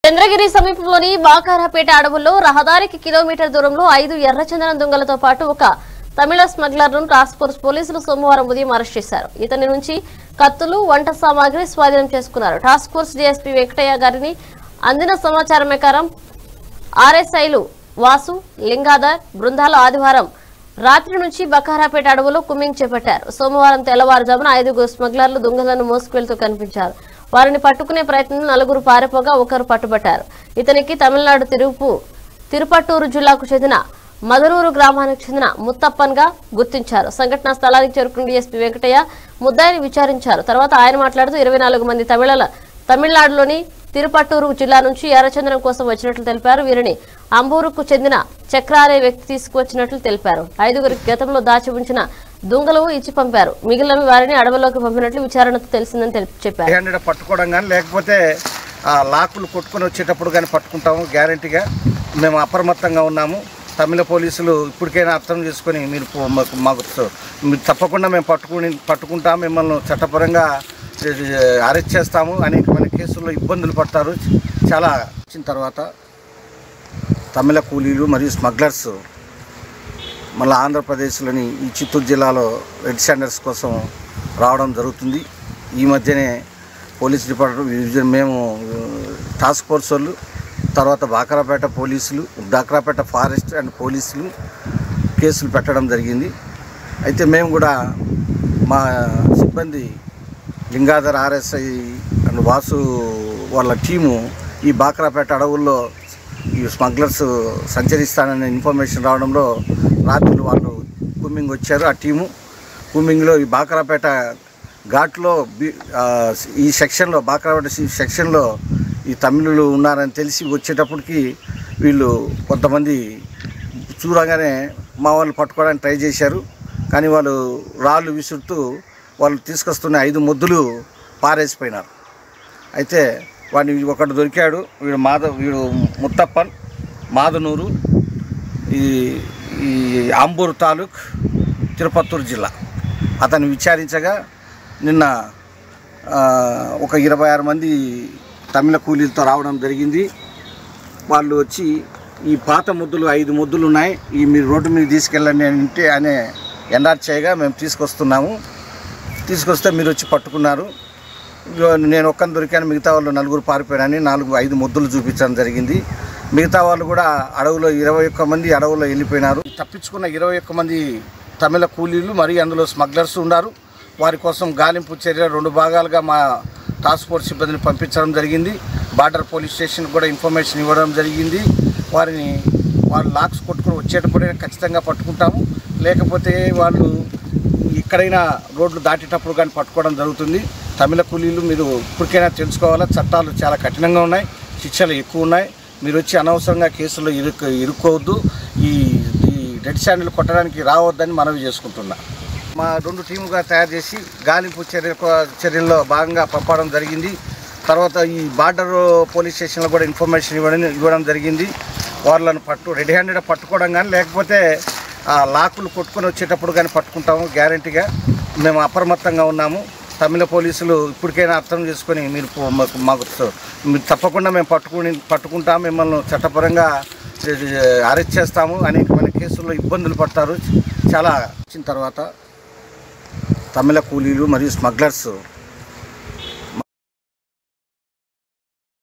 చంద్రగిరి సమీపంలోని బాకారపేట అడవుల్లో రహదారికి కిలోమీటర్ దూరంలో ఐదు ఎర్రచందనం దొంగలతో పాటు ఒక తమిళ స్మగ్లర్ ను టాస్క్ ఫోర్స్ పోలీసులు సోమవారం ఉదయం అరెస్ట్ చేశారు ఇతని నుంచి కత్తులు వంట సామాగ్రి స్వాధీనం చేసుకున్నారు టాస్క్ ఫోర్స్ డీఎస్పీ వెంకటయ్య గారిని అందిన సమాచారం ప్రకారం ఆర్ఎస్ఐలు వాసు లింగాధర్ బృందాలు ఆదివారం రాత్రి నుంచి బకారాపేట అడవులో కుమ్మింగ్ చేపట్టారు సోమవారం తెల్లవారుజామున ఐదుగురు స్మగ్లర్లు దొంగలను మోసుకెళ్తూ కనిపించారు వారిని పట్టుకునే ప్రయత్నంలో నలుగురు పారిపోగా ఒకరు పట్టుబట్టారు ఇతనికి తమిళనాడు తిరుపు తిరుపట్టూరు జిల్లాకు చెందిన మదనూరు గ్రామానికి చెందిన ముత్తప్పన్ గా గుర్తించారు సంఘటనా స్థలానికి చేరుకున్న డీఎస్పీ వెంకటయ్య ముద్దాయిని విచారించారు తర్వాత ఆయన మాట్లాడుతూ ఇరవై నాలుగు మంది తమిళల తమిళనాడులోని తిరుపట్టూరు జిల్లా నుంచి ఎర్రచందనం కోసం వచ్చినట్లు తెలిపారు వీరిని అంబూరుకు చెందిన చక్రాలే వ్యక్తి తీసుకువచ్చినట్లు తెలిపారు ఐదుగురికి గతంలో దాచి ఉంచిన దుంగలు ఇచ్చి పంపారు మిగిలిన వారిని అడవిలోకి పంపినట్లు విచారణతో తెలిసిందని తెలి- చెప్పారు హ్యాండెడ్ పట్టుకోవడం కానీ లేకపోతే ఆ లాకులు కొట్టుకొని వచ్చేటప్పుడు కానీ పట్టుకుంటాము గ్యారంటీగా మేము అప్రమత్తంగా ఉన్నాము తమిళ పోలీసులు ఇప్పటికైనా అర్థం చేసుకొని మీరు పో- మాకు మాకు స- మీరు తప్పకుండా మేము పట్టుకుని పట్టుకుంటాం మిమ్మల్ని చట్టపరంగా అరెస్ట్ చేస్తాము అనేకమైన కేసుల్లో ఇబ్బందులు పడతారు చాలా వచ్చిన తర్వాత తమిళ కూలీలు మరియు స్మగ్లర్స్ మళ్ళీ ఆంధ్రప్రదేశ్లోని ఈ చిత్తూరు జిల్లాలో రెడ్ స్టాండర్డ్స్ కోసం రావడం జరుగుతుంది ఈ మధ్యనే పోలీస్ డిపార్ట్మెంట్ విజిల్- మేము ఆ, టాస్క్ ఫోర్స్ వాళ్ళు తర్వాత బాకరాపేట పోలీసులు బాకరాపేట ఫారెస్ట్ అండ్ పోలీసులు కేసులు పెట్టడం జరిగింది అయితే మేము కూడా మా సిబ్బంది లింగాధర్ ఆర్ఎస్ఐ అండ్ వాసు వాళ్ళ టీము ఈ బాక్రాపేట అడవుల్లో ఈ స్మగ్లర్స్ సంచరిస్తాననే ఇన్ఫర్మేషన్ రావడంలో రాత్రులు వాళ్ళు కుమ్మింగ్ వచ్చారు ఆ టీము కుమ్మింగ్లో ఈ బాక్రాపేట ఘాట్లో బి- ఆ, ఈ సెక్షన్లో బాక్రాపేట ఈ సెక్షన్లో ఈ తమిళులు ఉన్నారని తెలిసి వచ్చేటప్పటికి వీళ్ళు కొంతమంది చూడగానే మా వాళ్ళు పట్టుకోవడానికి ట్రై చేశారు కానీ వాళ్ళు రాళ్ళు విసురుతూ వాళ్ళు తీసుకొస్తున్న ఐదు ముద్దులు పారేసిపోయినారు అయితే వాడిని ఒకడు దొరికాడు వీడు మాధవ్ వీడు ముత్తప్పన్ మాదనూరు ఈ ఈ ఆంబూరు తాలూక్ తిరుపత్తూరు జిల్లా అతను విచారించగా నిన్న ఆ, ఒక ఇరవై ఆరు మంది తమిళ కూలీలతో రావడం జరిగింది వాళ్ళు వచ్చి ఈ పాత ముద్దులు ఐదు ముద్దులు ఉన్నాయి ఈ మీరు రోడ్డు మీద తీసుకెళ్ళండి అని అంటే అనే ఎన్ఆర్ చేయగా మేము తీసుకొస్తున్నాము తీసుకొస్తే మీరు వచ్చి పట్టుకున్నారు ఇగో నేను ఒక్కని దొరికాను మిగతా వాళ్ళు నలుగురు పారిపోయారని నాలుగు ఐదు ముద్దులు చూపించడం జరిగింది మిగతా వాళ్ళు కూడా అడవులో ఇరవై ఒక్క మంది అడవులో వెళ్ళిపోయినారు తప్పించుకున్న ఇరవై ఒక్క మంది తమిళ కూలీలు మరియు అందులో స్మగ్లర్స్ ఉన్నారు వారి కోసం గాలింపు చర్య రెండు భాగాలుగా మా టాస్క్ ఫోర్స్ సిబ్బందిని పంపించడం జరిగింది బార్డర్ పోలీస్ స్టేషన్ కూడా ఇన్ఫర్మేషన్ ఇవ్వడం జరిగింది వారిని వాళ్ళు లాక్స్ కొట్టుకొని వచ్చేటప్పుడే ఖచ్చితంగా పట్టుకుంటాము లేకపోతే వాళ్ళు ఎక్కడైనా రోడ్లు దాటేటప్పుడు కానీ పట్టుకోవడం జరుగుతుంది తమిళ కూలీలు మీరు ఇప్పటికైనా తెలుసుకోవాలా చట్టాలు చాలా కఠినంగా ఉన్నాయి శిక్షలు ఎక్కువ ఉన్నాయి మీరు వచ్చి అనవసరంగా కేసులో ఇరుక్కు ఇరుక్కోవద్దు ఈ ఈ డెడ్ స్టాండ్లు కొట్టడానికి రావద్దని మనవి చేసుకుంటున్నా మా రెండు టీముగా తయారు చేసి గాలింపు చర్య చర్యల్లో భాగంగా పంపడం జరిగింది తర్వాత ఈ బార్డర్ పోలీస్ స్టేషన్లో కూడా ఇన్ఫర్మేషన్ ఇవ్వడం ఇవ్వడం జరిగింది వాళ్ళని పట్టు రెడీ హ్యాండెడ్ పట్టుకోవడం కానీ లేకపోతే ఆ లాకులు కొట్టుకొని వచ్చేటప్పుడు కానీ పట్టుకుంటాము గ్యారంటీగా మేము అప్రమత్తంగా ఉన్నాము తమిళ పోలీసులు ఇప్పటికైనా అర్థం చేసుకొని మీరు పో- మాకు మాకు స- మీరు తప్పకుండా మేము పట్టుకుని పట్టుకుంటాం మిమ్మల్ని చట్టపరంగా అరెస్ట్ చేస్తాము అనేకమైన కేసుల్లో ఇబ్బందులు పడతారు చాలా వచ్చిన తర్వాత తమిళ కూలీలు మరియు స్మగ్లర్స్